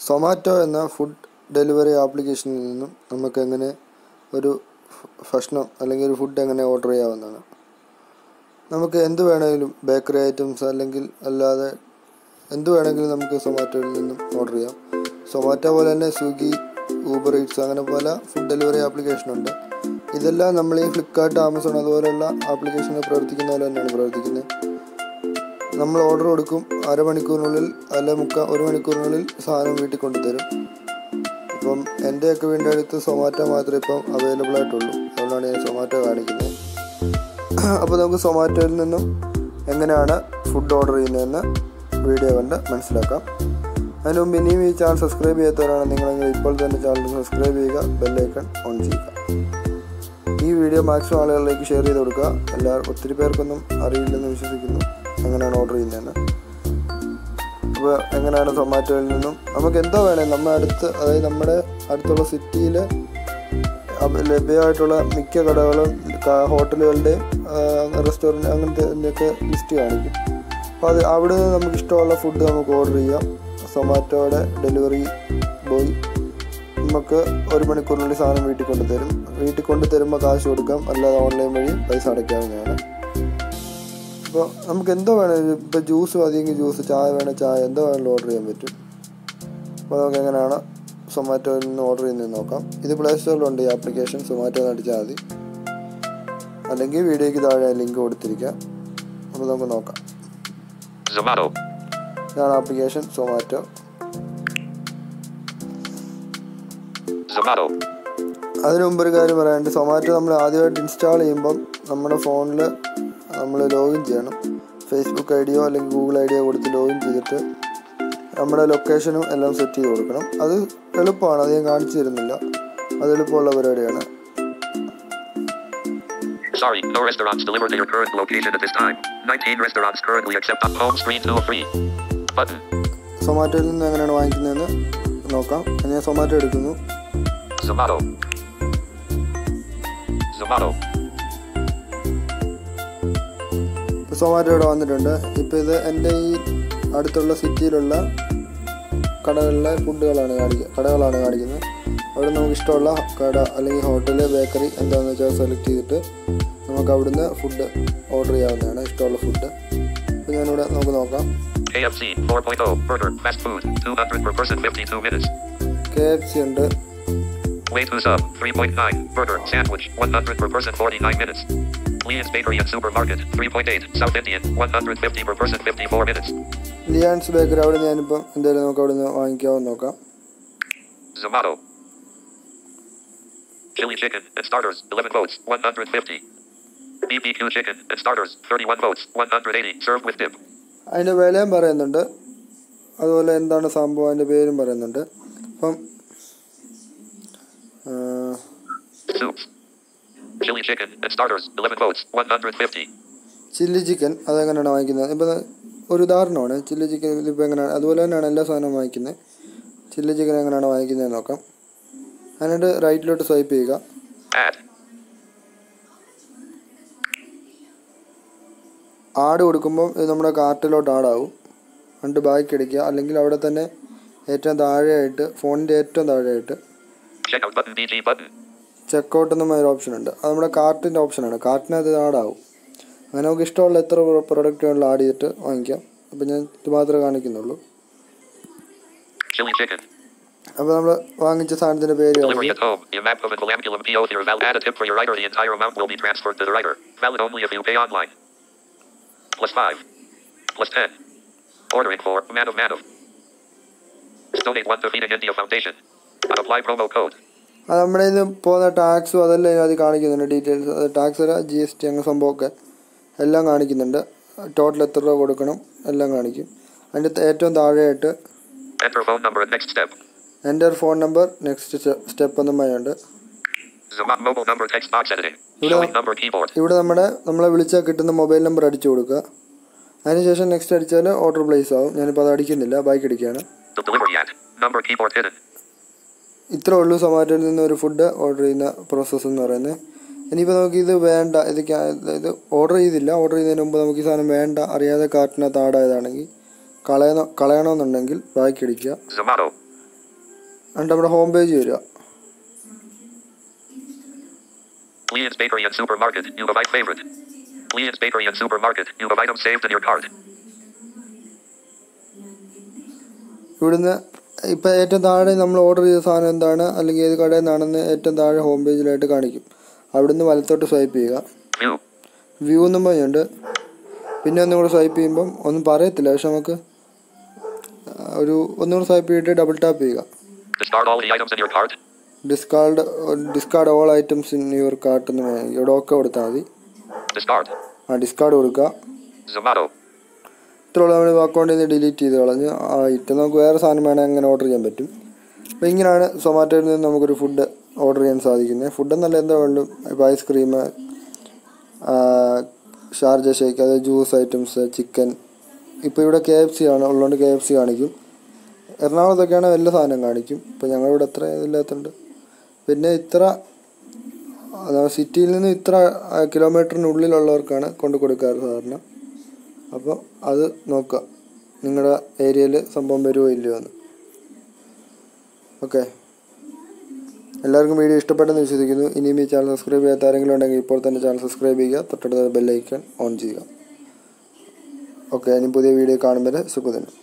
സൊമാറ്റോ എന്ന food delivery ആപ്ലിക്കേഷനിൽ നിന്നും നമുക്ക് എങ്ങനെ ഒരു ഭ- ഭക്ഷണം അല്ലെങ്കിൽ ഒരു ഫുഡ് എങ്ങനെ ഓർഡർ ചെയ്യാവുന്നതാണ് നമുക്ക് എന്ത് വേണമെങ്കിലും ബേക്കറി ഐറ്റംസ് അല്ലെങ്കിൽ അല്ലാതെ എന്ത് വേണമെങ്കിലും നമുക്ക് സൊമാറ്റോയിൽ നിന്നും ഓർഡർ ചെയ്യാം സൊമാറ്റോ പോലെ തന്നെ സ്വിഗ്ഗി ഊബർ ഈറ്റ്സ് അങ്ങനെ പല ഫുഡ് ഡെലിവറി ആപ്ലിക്കേഷൻ ഉണ്ട് ഇതെല്ലാം നമ്മൾ ഈ ഫ്ലിപ്കാർട്ട് ആമസോൺ അതുപോലെയുള്ള ആപ്ലിക്കേഷനിൽ പ്രവർത്തിക്കുന്ന പോലെ തന്നെയാണ് പ്രവർത്തിക്കുന്നത് നമ്മൾ ഓർഡർ കൊടുക്കും അരമണിക്കൂറിനുള്ളിൽ അല്ല മുക്ക ഒരു മണിക്കൂറിനുള്ളിൽ സാധനം വീട്ടിൽ കൊണ്ടുതരും ഇപ്പം എൻ്റെയൊക്കെ വീടിൻ്റെ അടുത്ത് സൊമാറ്റോ മാത്രമേ ഇപ്പം അവൈലബിൾ ആയിട്ടുള്ളൂ അതുകൊണ്ടാണ് ഞാൻ സൊമാറ്റോ കാണിക്കുന്നത് അപ്പോൾ നമുക്ക് സൊമാറ്റോയിൽ നിന്നും എങ്ങനെയാണ് ഫുഡ് ഓർഡർ ചെയ്യുന്നതെന്ന് വീഡിയോ കണ്ട് മനസ്സിലാക്കാം അതിന് മുമ്പ് ഇനിയും ഈ ചാനൽ സബ്സ്ക്രൈബ് ചെയ്യാത്തവരാണ് നിങ്ങളെങ്കിൽ ഇപ്പോൾ തന്നെ ചാനൽ സബ്സ്ക്രൈബ് ചെയ്യുക ബെല്ലൈക്കൺ ഓൺ ചെയ്യുക ഈ വീഡിയോ മാക്സിമം ആളുകളിലേക്ക് ഷെയർ ചെയ്ത് കൊടുക്കുക എല്ലാവർക്കും ഒത്തിരി പേർക്കൊന്നും അറിയില്ലെന്ന് വിശ്വസിക്കുന്നു എങ്ങനെയാണ് ഓർഡർ ചെയ്യുന്നതെന്ന് അപ്പോൾ എങ്ങനെയാണ് സൊമാറ്റോയിൽ നിന്നും നമുക്ക് എന്തോ വേണേ നമ്മുടെ അടുത്ത് അതായത് നമ്മുടെ അടുത്തുള്ള സിറ്റിയിൽ ലഭ്യമായിട്ടുള്ള മിക്ക കടകളും ക- ഹോട്ടലുകളുടെയും റെസ്റ്റോറൻറ്റ് അങ്ങനത്തെ ഒക്കെ ലിസ്റ്റ് കാണിക്കും അപ്പോൾ അത് അവിടെ നിന്ന് നമുക്ക് ഇഷ്ടമുള്ള ഫുഡ് നമുക്ക് ഓർഡർ ചെയ്യാം സൊമാറ്റോയുടെ ഡെലിവറി ബോയ് നമുക്ക് ഒരു മണിക്കൂറിനുള്ളിൽ സാധനം വീട്ടിൽ കൊണ്ടുതരും വീട്ടിൽ കൊണ്ട് തരുമ്പോൾ കാശ് കൊടുക്കാം അല്ലാതെ ഓൺലൈൻ വഴി പൈസ അടയ്ക്കാവുന്നതാണ് അപ്പോൾ നമുക്ക് എന്തോ വേണമെങ്കിലും ഇപ്പോൾ ജ്യൂസ് മതിയെങ്കിൽ ജ്യൂസ് ചായ വേണേൽ ചായ എന്തോ വേണമെങ്കിലും ഓർഡർ ചെയ്യാൻ പറ്റും അപ്പോൾ നമുക്ക് എങ്ങനെയാണ് സൊമാറ്റോയിൽ നിന്ന് ഓർഡർ ചെയ്യുന്നത് നോക്കാം ഇത് പ്ലേ സ്റ്റോറിലുണ്ട് ഈ ആപ്ലിക്കേഷൻ സൊമാറ്റോ എന്ന് അടിച്ചാൽ മതി അല്ലെങ്കിൽ വീഡിയോയ്ക്ക് താഴെ ലിങ്ക് കൊടുത്തിരിക്കാം അപ്പോൾ നമുക്ക് നോക്കാം Zomato. ഇതാണ് ആപ്ലിക്കേഷൻ സൊമാറ്റോ Zomato. അതിനു മുമ്പ് ഒരു കാര്യം പറയാനുണ്ട് സൊമാറ്റോ നമ്മൾ ആദ്യമായിട്ട് ഇൻസ്റ്റാൾ ചെയ്യുമ്പം നമ്മുടെ ഫോണിൽ നമ്മൾ ലോഗിൻ ചെയ്യണം ഫേസ്ബുക്ക് ഐ ഡിയോ അല്ലെങ്കിൽ ഗൂഗിൾ ഐ ഡിയോ കൊടുത്ത് ലോഗിൻ ചെയ്തിട്ട് നമ്മുടെ ലൊക്കേഷനും എല്ലാം സെറ്റ് ചെയ്ത് കൊടുക്കണം അത് എളുപ്പമാണ് അത് ഞാൻ കാണിച്ചു തരുന്നില്ല അത് എളുപ്പമുള്ള പരിപാടിയാണ് Sorry, no restaurants delivered to your current location at this time. 19 restaurants currently accept on home screen 2 of 3. Button. സൊമാറ്റോയിൽ നിന്ന് എങ്ങനെയാണ് വാങ്ങിക്കുന്നതെന്ന് നോക്കാം ഞാൻ സൊമാറ്റോ എടുക്കുന്നു Zomato. Zomato. ഇപ്പോൾ സൊമാറ്റോ ഇവിടെ വന്നിട്ടുണ്ട് ഇപ്പോൾ ഇത് എൻ്റെ ഈ അടുത്തുള്ള സിറ്റിയിലുള്ള കടകളിലെ ഫുഡുകളാണ് കാണിക്കുക കടകളാണ് കാണിക്കുന്നത് അവിടെ നമുക്ക് ഇഷ്ടമുള്ള കട അല്ലെങ്കിൽ ഹോട്ടൽ ബേക്കറി എന്താണെന്ന് വെച്ചാൽ സെലക്ട് ചെയ്തിട്ട് നമുക്ക് അവിടുന്ന് ഫുഡ് ഓർഡർ ചെയ്യാവുന്നതാണ് ഇഷ്ടമുള്ള ഫുഡ് അപ്പോൾ ഞാനിവിടെ നമുക്ക് നോക്കാം KFC 4.0. Burger. Fast food. 200 per person 52 minutes. K F C ഉണ്ട് Way to sub. 3.9. Burger. Sandwich. 100 per person 49 minutes. Leon's Bakery and Supermarket. 3.8. South Indian. 150 per person 54 minutes. ലിയാൻസ് ബേക്കറി അവിടെ ഞാനിപ്പം എന്തായാലും നമുക്ക് അവിടെ നിന്ന് വാങ്ങിക്കാമെന്ന് നോക്കാം Zomato. Chili chicken and starters, 11 votes, 150. BBQ chicken and starters, 31 votes, 180. Served with dip. അതിൻ്റെ വിലയും പറയുന്നുണ്ട് അതുപോലെ എന്താണ് സംഭവം അതിൻ്റെ പേരും പറയുന്നുണ്ട് അപ്പം ആ, Soups. Chili chicken and starters, 11 votes, 150. Chilli chicken അതെങ്ങനെയാണ് വാങ്ങിക്കുന്നത് ഇപ്പം ഒരു ഉദാഹരണമാണ് ചില്ലി ചിക്കൻ ഇതിപ്പോൾ എങ്ങനെയാണ് അതുപോലെ തന്നെയാണ് എല്ലാ സാധനവും വാങ്ങിക്കുന്നത് ചില്ലി ചിക്കൻ എങ്ങനെയാണ് വാങ്ങിക്കുന്നത് നോക്കാം അതിനായിട്ട് റൈറ്റിലോട്ട് സ്വൈപ്പ് ചെയ്യുക Add. ആഡ് കൊടുക്കുമ്പോൾ ഇത് നമ്മുടെ കാർട്ടിലോട്ട് ആഡാവും എന്നിട്ട് ബാക്ക് അടിക്കുക അല്ലെങ്കിൽ അവിടെ തന്നെ ഏറ്റവും താഴെയായിട്ട് ഫോണിൻ്റെ ഏറ്റവും താഴെയായിട്ട് Checkout button, BG button. Checkout എന്നും ഒരു ഓപ്ഷൻ ഉണ്ട് അത് നമ്മുടെ കാർട്ടിൻ്റെ ഓപ്ഷനാണ് കാർട്ടിനകത്ത് ഇത് ആഡാവും അങ്ങനെ നമുക്ക് ഇഷ്ടമുള്ള എത്ര പ്രൊഡക്റ്റ് വേണമെങ്കിലും ആഡ് ചെയ്തിട്ട് വാങ്ങിക്കാം അപ്പം ഞാൻ ഇത് മാത്രമേ കാണിക്കുന്നുള്ളൂ Chili chicken. അപ്പോൾ നമ്മൾ വാങ്ങിച്ച സാധനത്തിൻ്റെ പേര് Delivery കാണിക്കും at home. Imap of Colambulum PO Theor Val. Add a tip for your rider. The entire amount will be transferred to the rider. Valid only if you pay online. Plus 5. Plus 10. Ordering for Man of Manov. Donate 1 to Feeding India Foundation. Apply promo code. അത് നമ്മുടെ ഇത് പോകുന്ന ടാക്സും അതെല്ലാം ഇതിനകത്ത് കാണിക്കുന്നുണ്ട് details tax വരെ G S T അങ്ങനെ സംഭവമൊക്കെ എല്ലാം കാണിക്കുന്നുണ്ട് ടോട്ടൽ എത്ര രൂപ കൊടുക്കണം എല്ലാം കാണിക്കും അതിൻ്റെ ത- ഏറ്റവും താഴെയായിട്ട് Enter phone number at next step. എൻ്റെ ഒരു ഫോൺ നമ്പർ നെക്സ്റ്റ് സ്റ്റെപ്പ് എന്നും പറയുന്നുണ്ട് Zoom mobile number text box editing. Hello. Showing number keyboard. ഇവിടെ നമ്മുടെ നമ്മളെ വിളിച്ചാൽ കിട്ടുന്ന മൊബൈൽ നമ്പർ അടിച്ചു കൊടുക്കുക അതിനുശേഷം നെക്സ്റ്റ് അടിച്ചാൽ ഓർഡർ പ്ലേസ് ആവും ഞാനിപ്പോൾ അത് അടിക്കുന്നില്ല ബൈക്ക് അടിക്കുകയാണ് The delivery at. Number keyboard hidden. ഇത്രേ ഉള്ളൂ സൊമാറ്റോയിൽ നിന്ന് ഒരു ഫുഡ് ഓർഡർ ചെയ്യുന്ന പ്രോസസ്സ് എന്ന് പറയുന്നത് ഇനിയിപ്പോൾ നമുക്ക് ഇത് വേണ്ട ഇത് ക്യാ- ഇത് ഓർഡർ ചെയ്തില്ല ഓർഡർ ചെയ്യുന്നതിന് മുമ്പ് നമുക്ക് ഈ സാധനം വേണ്ട അറിയാതെ കാർട്ടിനകത്ത് ആഡായതാണെങ്കിൽ കളയണ കളയണമെന്നുണ്ടെങ്കിൽ ബാക്കി അടിക്കുക Zomato. എന്നിട്ട് നമ്മുടെ ഹോം പേജ് വരിക Leon's Bakery and Supermarket. You have my favorite. Leon's Bakery and Supermarket. You have items saved in your cart. ഇവിടുന്ന് ഇപ്പം ഏറ്റവും താഴെ നമ്മൾ ഓർഡർ ചെയ്ത സാധനം എന്താണ് അല്ലെങ്കിൽ ഏത് കടയിൽ നിന്നാണെന്ന് ഏറ്റവും താഴെ ഹോം പേജിലായിട്ട് കാണിക്കും അവിടുന്ന് വലത്തോട്ട് സ്വൈപ്പ് ചെയ്യുക View. വ്യൂ എന്നും പറഞ്ഞുണ്ട് പിന്നെ ഒന്നും കൂടെ സ്വൈപ്പ് ചെയ്യുമ്പം ഒന്നും പറയത്തില്ല പക്ഷെ നമുക്ക് ആ, ഒരു ഒന്നുകൂടെ സ്വൈപ്പ് ചെയ്തിട്ട് ഡബിൾ ടാപ്പ് ചെയ്യുക Discard all the items in your cart. Discard discard all items in your cart എന്ന് പറയാം ഇവിടെ ഒക്കെ കൊടുത്താൽ മതി Discard. ആ ഡിസ്കാർഡ് കൊടുക്കുക Zomato. ഇത്രയുള്ള നമ്മൾ അക്കൗണ്ടിൽ നിന്ന് ഡിലീറ്റ് ചെയ്ത് കളഞ്ഞ് ആ ഇപ്പം നമുക്ക് വേറെ സാധനം വേണമെങ്കിൽ അങ്ങനെ ഓർഡർ ചെയ്യാൻ പറ്റും അപ്പോൾ ഇങ്ങനെയാണ് സൊമാറ്റോയിൽ നിന്ന് നമുക്കൊരു ഫുഡ് ഓർഡർ ചെയ്യാൻ സാധിക്കുന്നത് ഫുഡ് എന്നല്ല എന്താ വേണ്ടും ഇപ്പോൾ ഐസ്ക്രീം ഷാർജ ഷേക്ക് അതായത് ജ്യൂസ് ഐറ്റംസ് ചിക്കൻ ഇപ്പോൾ ഇവിടെ കെ എഫ് സി ആണ് ഉള്ളതുകൊണ്ട് കെ എഫ് സി കാണിക്കും എറണാകുളത്തൊക്കെയാണ് എല്ലാ സാധനം കാണിക്കും ഇപ്പോൾ ഞങ്ങളിവിടെ അത്ര ഇതില്ലാത്തതുകൊണ്ട് പിന്നെ ഇത്ര അതാ സിറ്റിയിൽ നിന്ന് ഇത്ര ആ, കിലോമീറ്ററിനുള്ളിലുള്ളവർക്കാണ് കൊണ്ട് കൊടുക്കാറ് സാധാരണ അപ്പോൾ അത് നോക്കുക നിങ്ങളുടെ ഏരിയയിൽ സംഭവം വരുമോ ഇല്ലയോ എന്ന് ഓക്കെ എല്ലാവർക്കും വീഡിയോ ഇഷ്ടപ്പെട്ടെന്ന് വിശ്വസിക്കുന്നു ഇനിയും ഈ ചാനൽ സബ്സ്ക്രൈബ് ചെയ്യാത്ത ആരെങ്കിലും ഉണ്ടെങ്കിൽ ഇപ്പോൾ തന്നെ ചാനൽ സബ്സ്ക്രൈബ് ചെയ്യുക തൊട്ടടുത്ത ബെല്ലൈക്കൺ ഓൺ ചെയ്യുക ഓക്കെ ഇനി പുതിയ വീഡിയോ കാണുമ്പോൾ സുഖതന്നെ